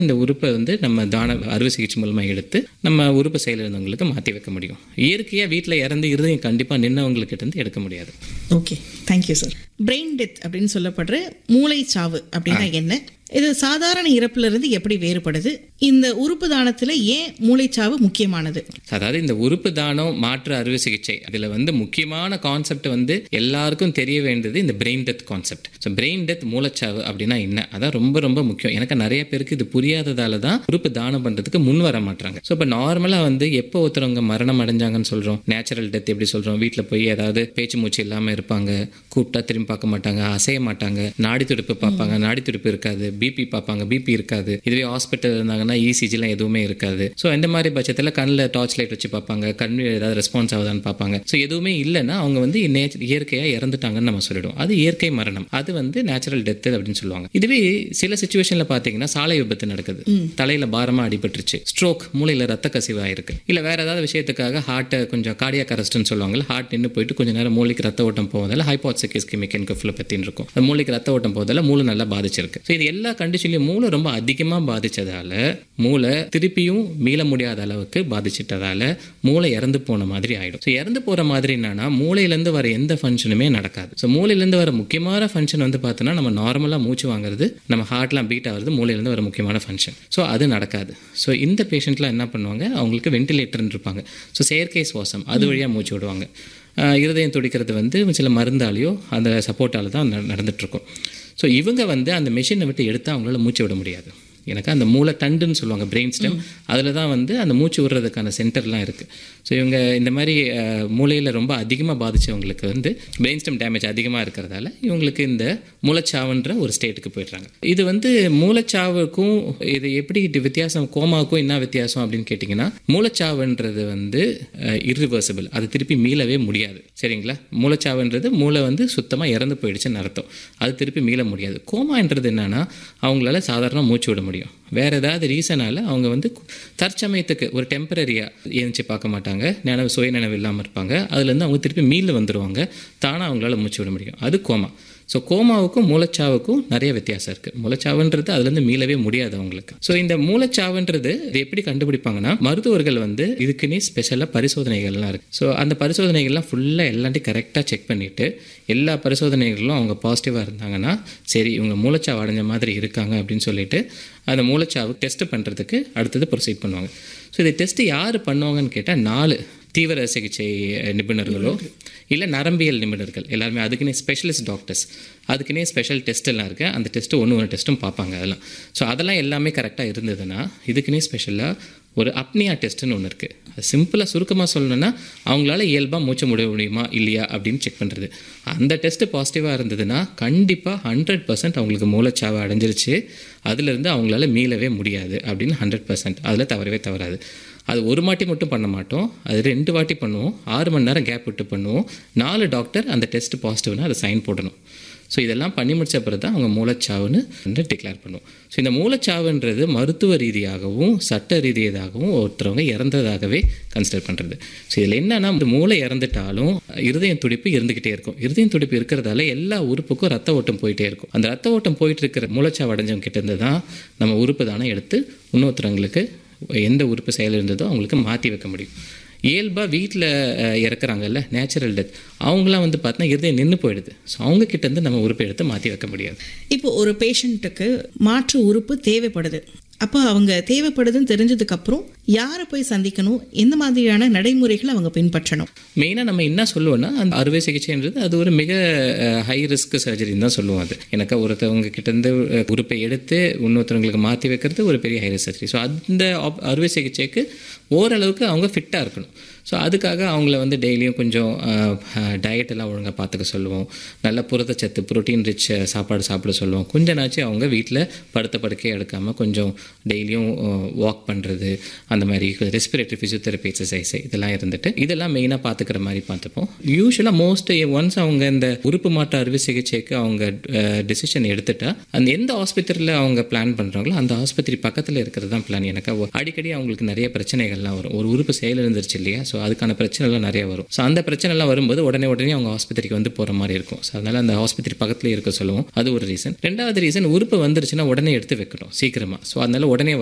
இந்த உறுப்பை வந்து நம்ம தான அறுவை சிகிச்சை மூலமாக எடுத்து நம்ம உறுப்பு செயலிழந்தவங்களுக்கு மாற்றி வைக்க முடியும் இயற்கையாக வீட்டில் இறந்து இருதயம் கண்டிப்பாக நின்னவங்கக்கிட்ட இருந்து எடுக்க முடியாது okay thank you sir brain death அப்படின்னு சொல்லப்படுற மூளைச்சாவு அப்படின்னா என்ன இது சாதாரண இறப்புல இருந்து எப்படி வேறுபடுது இந்த உறுப்பு தானத்துல ஏன் மூளைச்சாவு முக்கியமானது அதாவது இந்த உறுப்பு தானம் மாற்று அறுவை சிகிச்சை அதில் வந்து முக்கியமான கான்செப்ட் வந்து எல்லாருக்கும் தெரிய வேண்டியது இந்த brain death concept so brain death மூலச்சாவு அப்படின்னா என்ன அதான் ரொம்ப ரொம்ப முக்கியம் எனக்கு நிறைய பேருக்கு இது புரியாததால தான் உறுப்பு தானம் பண்ணுறதுக்கு முன் வர மாட்டாங்க ஸோ இப்போ நார்மலாக வந்து எப்போ ஒருத்தவங்க மரணம் அடைஞ்சாங்கன்னு சொல்கிறோம் நேச்சுரல் டெத் எப்படி சொல்கிறோம் வீட்டில் போய் ஏதாவது பேச்சு மூச்சு இல்லாமல் இருப்பாங்க கூப்பிட்டா திரும்பி பார்க்க மாட்டாங்க அசைய மாட்டாங்க நாடி துடிப்பு பார்ப்பாங்க நாடி துடிப்பு இருக்காது பிபி பார்ப்பாங்க பிபி இருக்காது இதுவே ஹாஸ்பிட்டல் இருந்தாங்கன்னா இசிஜிலாம் எதுவுமே இருக்காது ஸோ இந்த மாதிரி பட்சத்தில் கண்ணில் டார்ச் லைட் வச்சு பார்ப்பாங்க கண் ஏதாவது ரெஸ்பான்ஸ் ஆகுதான்னு பார்ப்பாங்க ஸோ எதுவுமே இல்லைன்னா அவங்க வந்து நேச்சர் இயற்கையாக இறந்துட்டாங்கன்னு நம்ம சொல்லிடுவோம் அது இயற்கை மரணம் அது வந்து நேச்சுரல் டெத் அப்படின்னு சொல்லுவாங்க இதுவே சில சுச்சுவேஷனில் பார்த்தீங்கன்னா சாலை விபத்து நடக்குது தலையில் பாரமாக அடிபட்டுருச்சு ஸ்ட்ரோக் மூளையில் ரத்த கசிவு ஆயிருக்கு இல்லை வேற ஏதாவது விஷயத்துக்காக ஹார்ட்டை கொஞ்சம் கார்டியாக் அரெஸ்ட்னு சொல்லுவாங்கல்ல ஹார்ட் நின்று போயிட்டு கொஞ்ச நேரம் மூளைக்கு ரத்த ஓட்டம் போவதால் ஹைபாட்சிக் இஸ்கிமிக் என்கஃபிலோபத்தின்னு இருக்கும் அந்த மூளைக்கு ரத்த ஓட்டம் போவதால் மூளை நல்லா பாதிச்சிருக்கு ஸோ இது எல்லா கண்டிஷன்லையும் மூளை ரொம்ப அதிகமாக பாதிச்சதால மூளை திருப்பியும் மீள முடியாத அளவுக்கு பாதிச்சிட்டதால மூளை இறந்து போன மாதிரி ஆயிடும் ஸோ இறந்து போற மாதிரி என்னன்னா மூளையிலேருந்து வர எந்த ஃபங்க்ஷனுமே நடக்காது ஸோ மூளையிலேருந்து வர முக்கியமான ஃபங்க்ஷன் வந்து பார்த்தோன்னா நம்ம நார்மலாக மூச்சு வாங்குறது நம்ம ஹார்ட்லாம் பீட் ஆகுறது மூளையிலேருந்து வர முக்கியமான ஃபங்க்ஷன் ஸோ அது நடக்காது ஸோ இந்த பேஷண்ட்லாம் என்ன பண்ணுவாங்க அவங்களுக்கு வென்டிலேட்டர்னு இருப்பாங்க ஸோ செயற்கை சுவாசம் அது வழியாக மூச்சு விடுவாங்க ஆஹ் இருதயம் துடிக்கிறது வந்து சில மருந்தாலேயோ அந்த சப்போர்ட்டால தான் ந- நடந்துட்டு இருக்கும் ஸோ இவங்க வந்து அந்த மெஷினை விட்டு எடுத்து அவங்களால மூச்சு விட முடியாது எனக்கு அந்த மூளை தண்டுன்னு சொல்லுவாங்க பிரெயின் ஸ்டெம் அதில் தான் வந்து அந்த மூச்சு விடுறதுக்கான சென்டர்லாம் இருக்குது ஸோ இவங்க இந்த மாதிரி மூளையில் ரொம்ப அதிகமாக பாதிச்சவங்களுக்கு வந்து பிரெயின் ஸ்டெம் டேமேஜ் அதிகமாக இருக்கிறதால இவங்களுக்கு இந்த மூளைச்சாவுன்ற ஒரு ஸ்டேட்டுக்கு போயிடுறாங்க இது வந்து மூளைச்சாவுக்கும் இது எப்படி இது வித்தியாசம் கோமாவுக்கும் என்ன வித்தியாசம் அப்படின்னு கேட்டிங்கன்னா மூளைச்சாவுன்றது வந்து இர்ரிவர்சிபிள் அது திருப்பி மீளவே முடியாது சரிங்களா மூளைச்சாவுன்றது மூளை வந்து சுத்தமாக இறந்து போயிடுச்சுன்னு அர்த்தம் அது திருப்பி மீள முடியாது கோமான்றது என்னன்னா அவங்களால சாதாரண மூச்சு விட முடியும் வேற ஏதாவது ரீசனால அவங்க வந்து கு- தற்சமயத்துக்கு ஒரு டெம்பரரியா ஏஞ்சி பார்க்க மாட்டாங்க நினைவு சுய நினைவு இல்லாமல் இருப்பாங்க அதுலேருந்து அவங்க திருப்பி மீள வந்துடுவாங்க தானாக அவங்களால மூச்சு விட முடியும் அது கோமா ஸோ கோமாவுக்கும் மூளைச்சாவுக்கும் நிறைய வித்தியாசம் இருக்குது மூளைச்சாவுன்றது அதுலேருந்து மீளவே முடியாது அவங்களுக்கு ஸோ இந்த மூளைச்சாவுன்றது இது எப்படி கண்டுபிடிப்பாங்கன்னா மருத்துவர்கள் வந்து இதுக்குன்னே ஸ்பெஷலாக பரிசோதனைகள்லாம் இருக்குது ஸோ அந்த பரிசோதனைகள்லாம் ஃபுல்லாக எல்லாத்தையும் கரெக்டாக செக் பண்ணிவிட்டு எல்லா பரிசோதனைகளும் அவங்க பாசிட்டிவாக இருந்தாங்கன்னா சரி இவங்க மூளைச்சாவு அடைஞ்ச மாதிரி இருக்காங்க அப்படின்னு சொல்லிட்டு அந்த மூளைச்சாவு டெஸ்ட் பண்ணுறதுக்கு அடுத்தது ப்ரொசீட் பண்ணுவாங்க ஸோ இதை டெஸ்ட்டு யார் பண்ணுவாங்கன்னு கேட்டால் நாலு தீவிர சிகிச்சை நிபுணர்களோ இல்லை நரம்பியல் நிபுணர்கள் எல்லாருமே அதுக்குன்னே ஸ்பெஷலிஸ்ட் டாக்டர்ஸ் அதுக்குன்னே ஸ்பெஷல் டெஸ்ட் எல்லாம் இருக்குது அந்த டெஸ்ட்டு ஒன்று ஒன்று டெஸ்ட்டும் பார்ப்பாங்க அதெல்லாம் ஸோ அதெல்லாம் எல்லாமே கரெக்டாக இருந்ததுன்னா இதுக்குன்னே ஸ்பெஷலாக ஒரு அப்னியா டெஸ்ட்டுன்னு ஒன்று இருக்குது அது சிம்பிளாக சுருக்கமாக சொல்லணும்னா அவங்களால இயல்பாக மூச்சு முட முடியுமா இல்லையா அப்படின்னு செக் பண்ணுறது அந்த டெஸ்ட் பாசிட்டிவாக இருந்ததுன்னா கண்டிப்பாக ஹண்ட்ரட் பர்சன்ட் அவங்களுக்கு மூளைச்சாவை அடைஞ்சிருச்சு அதுலேருந்து அவங்களால மீளவே முடியாது அப்படின்னு ஹண்ட்ரட் பர்சன்ட் அதில் தவறவே தவறாது அது ஒரு வாட்டி மட்டும் பண்ண மாட்டோம் அது ரெண்டு வாட்டி பண்ணுவோம் ஆறு மணி நேரம் கேப் விட்டு பண்ணுவோம் நாலு டாக்டர் அந்த டெஸ்ட் பாசிட்டிவ்னா அதை சைன் போடணும் ஸோ இதெல்லாம் பண்ணி முடிச்ச பிறகு தான் அவங்க மூளைச்சாவுன்னு வந்து டிக்ளேர் பண்ணுவோம் ஸோ இந்த மூளைச்சாவுன்றது மருத்துவ ரீதியாகவும் சட்ட ரீதியாகவும் ஒருத்தரவங்க இறந்ததாகவே கன்சிடர் பண்ணுறது ஸோ இதில் என்னன்னா இந்த மூளை இறந்துட்டாலும் இருதயம் துடிப்பு இருந்துக்கிட்டே இருக்கும் இருதயம் துடிப்பு இருக்கிறதால எல்லா உறுப்புக்கும் ரத்த ஓட்டம் போயிட்டே இருக்கும் அந்த ரத்த ஓட்டம் போயிட்டு இருக்கிற மூளைச்சாவு அடைஞ்சவங்க கிட்ட இருந்து தான் நம்ம உறுப்பு தானே எடுத்து இன்னொருத்தவங்களுக்கு எந்த உறுப்பு செயல் இருந்ததோ அவங்களுக்கு மாற்றி வைக்க முடியும் இயல்பாக வீட்டில் இறக்குறாங்கல்ல நேச்சுரல் டெத் அவங்களாம் வந்து பார்த்தீங்கன்னா இருதயம் நின்று போயிடுது ஸோ அவங்க கிட்ட இருந்து நம்ம உறுப்பை எடுத்து மாற்றி வைக்க முடியாது இப்போ ஒரு பேஷண்ட்டுக்கு மாற்று உறுப்பு தேவைப்படுது அப்போ அவங்க தேவைப்படுதுன்னு தெரிஞ்சதுக்கு அப்புறம் யாரை போய் சந்திக்கணும் எந்த மாதிரியான நடைமுறைகளை அவங்க பின்பற்றணும் மெயினாக நம்ம என்ன சொல்லுவோம்னா அந்த அறுவை சிகிச்சைன்றது அது ஒரு மிக ஹை ரிஸ்க் சர்ஜரின்னு தான் சொல்லுவோம் அது எனக்கு ஒருத்தவங்க கிட்டேருந்து அஹ், உறுப்பை எடுத்து இன்னொருத்தவங்களுக்கு மாற்றி வைக்கிறது ஒரு பெரிய ஹை ரிஸ்க் சர்ஜரி ஸோ அந்த op- அறுவை சிகிச்சைக்கு ஓரளவுக்கு அவங்க ஃபிட்டாக இருக்கணும் ஸோ அதுக்காக அவங்கள வந்து டெய்லியும் கொஞ்சம் டயட் எல்லாம் ஒழுங்காக பார்த்துக்க சொல்லுவோம் நல்ல புரதச்சத்து புரோட்டீன் ரிச் சாப்பாடு சாப்பிட சொல்லுவோம் கொஞ்ச நாச்சு அவங்க வீட்டில் படுத்த படுக்கையே எடுக்காமல் கொஞ்சம் டெய்லியும் வாக் பண்ணுறது அந்த அந்த மாதிரி ரெஸ்பிரேட்டரி ஃபிசியோதெரப்பி எக்ஸசைஸ் இதெல்லாம் இருந்துட்டு இதெல்லாம் மெயினாக பார்த்துக்கிற மாதிரி பார்த்துப்போம் யூஸ்வலாக மோஸ்ட் ஒன்ஸ் அவங்க இந்த உறுப்பு மாற்று அறுவை சிகிச்சைக்கு அவங்க டெசிஷன் எடுத்துட்டா அந்த எந்த ஆஸ்பத்திரியில் அவங்க பிளான் பண்ணுறாங்களோ அந்த ஆஸ்பத்திரி பக்கத்தில் இருக்கிறது தான் பிளான் எனக்கு அவ- அடிக்கடி அவங்களுக்கு நிறைய பிரச்சனைகள்லாம் வரும் ஒரு உறுப்பு செயல் இருந்துருச்சு இல்லையா ஸோ அதுக்கான பிரச்சனைலாம் நிறைய வரும் ஸோ அந்த பிரச்சனைலாம் வரும்போது உடனே உடனே அவங்க ஆஸ்பத்திரிக்கு வந்து போகிற மாதிரி இருக்கும் ஸோ அதனால அந்த ஆஸ்பத்திரி பக்கத்துலேயே இருக்க சொல்லுவோம் அது ஒரு ரீசன் ரெண்டாவது ரீசன் உறுப்பு வந்துருச்சுன்னா உடனே எடுத்து வைக்கணும் சீக்கிரமாக ஸோ அதனால உடனே